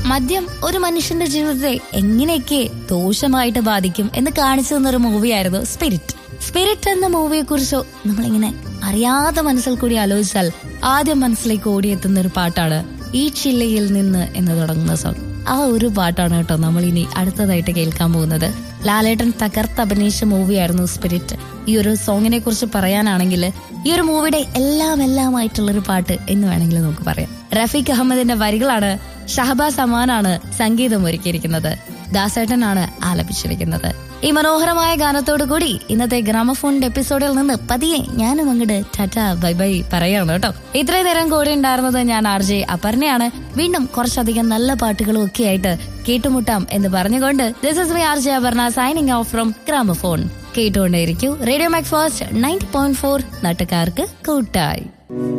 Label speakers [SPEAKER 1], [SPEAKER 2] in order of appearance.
[SPEAKER 1] മദ്യം ഒരു മനുഷ്യന്റെ ജീവിതത്തെ എങ്ങനെയൊക്കെ ദോഷമായിട്ട് ബാധിക്കും എന്ന് കാണിച്ചു തന്നൊരു മൂവിയായിരുന്നു സ്പിരിറ്റ് സ്പിരിറ്റ് എന്ന മൂവിയെ കുറിച്ച് നമ്മളിങ്ങനെ അറിയാതെ മനസ്സിൽ കൂടി ആലോചിച്ചാൽ ആദ്യം മനസ്സിലേക്ക് ഓടിയെത്തുന്ന ഒരു പാട്ടാണ് ഈ ചില്ലയിൽ നിന്ന് എന്ന് തുടങ്ങുന്ന സോങ് ആ ഒരു പാട്ടാണ് കേട്ടോ നമ്മൾ ഇനി അടുത്തതായിട്ട് കേൾക്കാൻ പോകുന്നത് ലാലേട്ടൻ തകർത്ത് അഭിനയിച്ച മൂവിയായിരുന്നു സ്പിരിറ്റ് ഈ ഒരു സോങ്ങിനെ കുറിച്ച് പറയാനാണെങ്കിൽ ഈ ഒരു മൂവിയുടെ എല്ലാം എല്ലാമായിട്ടുള്ള ഒരു പാട്ട് എന്ന് വേണമെങ്കിൽ നമുക്ക് പറയാം റഫീഖ് അഹമ്മദിന്റെ വരികളാണ് ഷഹബാസ് അമാനാണ് സംഗീതം ഒരുക്കിയിരിക്കുന്നത് ദാസേട്ടനാണ് ആലപിച്ചിരിക്കുന്നത് ഈ മനോഹരമായ ഗാനത്തോടു കൂടി ഇന്നത്തെ ഗ്രാമഫോണിന്റെ എപ്പിസോഡിൽ നിന്ന് പതിയെ ഞാനും അങ്ങോട്ട് ടാറ്റ ബൈ ബൈ പറയാണ് കേട്ടോ ഇത്രയും നേരം കൂടെ ഉണ്ടായിരുന്നത് ഞാൻ ആർ ജെ അപർണയാണ് വീണ്ടും കുറച്ചധികം നല്ല പാട്ടുകളും ഒക്കെ ആയിട്ട് കേട്ടുമുട്ടാം എന്ന് പറഞ്ഞുകൊണ്ട് this is my R J Aparna signing off from gramophone കേട്ടുകൊണ്ടേയിരിക്കൂ radio mac fast ninety point four നാട്ടുകാർക്ക് കൂട്ടായി